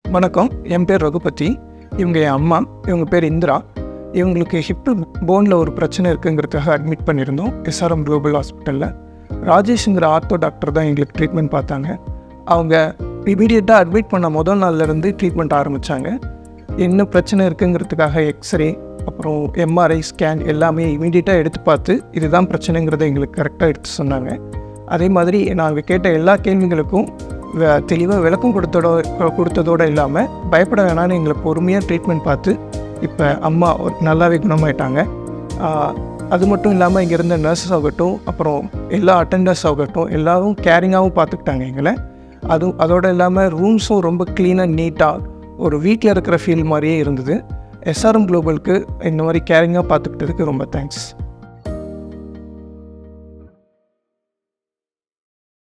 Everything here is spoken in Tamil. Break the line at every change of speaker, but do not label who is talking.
வணக்கம் என் பேர் ரகுபதி இவங்க என் அம்மா இவங்க பேர் இந்திரா இவங்களுக்கு ஹிப்பு போனில் ஒரு பிரச்சனை இருக்குங்கிறதுக்காக அட்மிட் பண்ணியிருந்தோம் எஸ்ஆர்எம் குளோபல் ஹாஸ்பிட்டலில் ராஜேஷ்ங்கிற ஆர்த்தோ டாக்டர் தான் எங்களுக்கு ட்ரீட்மெண்ட் பார்த்தாங்க அவங்க இமீடியட்டாக அட்மிட் பண்ண முதல் நாள்லேருந்து ட்ரீட்மெண்ட் ஆரம்பித்தாங்க என்ன பிரச்சனை இருக்குங்கிறதுக்காக எக்ஸ்ரே அப்புறம் எம்ஆர்ஐ ஸ்கேன் எல்லாமே இமீடியட்டாக எடுத்து பார்த்து இதுதான் பிரச்சனைங்கிறத எங்களுக்கு கரெக்டாக எடுத்து சொன்னாங்க அதே மாதிரி நாங்கள் கேட்ட எல்லா கேள்விகளுக்கும் வ- தெளிவாக விளக்கம் கொடுத்ததோ கொடுத்ததோடு இல்லாமல் பயப்பட வேணாம்னு எங்களை பொறுமையாக ட்ரீட்மெண்ட் பார்த்து இப்போ அம்மா ஒரு நல்லாவே குணமாயிட்டாங்க ஆஹ், அது மட்டும் இல்லாமல் இங்கே இருந்த நர்சஸ் ஆகட்டும் அப்புறம் எல்லா அட்டெண்டர்ஸ் ஆகட்டும் எல்லாரும் கேரிங்காகவும் பார்த்துக்கிட்டாங்க எங்களை அதுவும் அதோடு இல்லாமல் ரூம்ஸும் ரொம்ப க்ளீனாக நீட்டாக ஒரு வீட்டில் இருக்கிற ஃபீல் மாதிரியே இருந்தது எஸ்ஆர்எம் குளோபலுக்கு இந்த மாதிரி கேரிங்காக பார்த்துக்கிட்டதுக்கு ரொம்ப தேங்க்ஸ்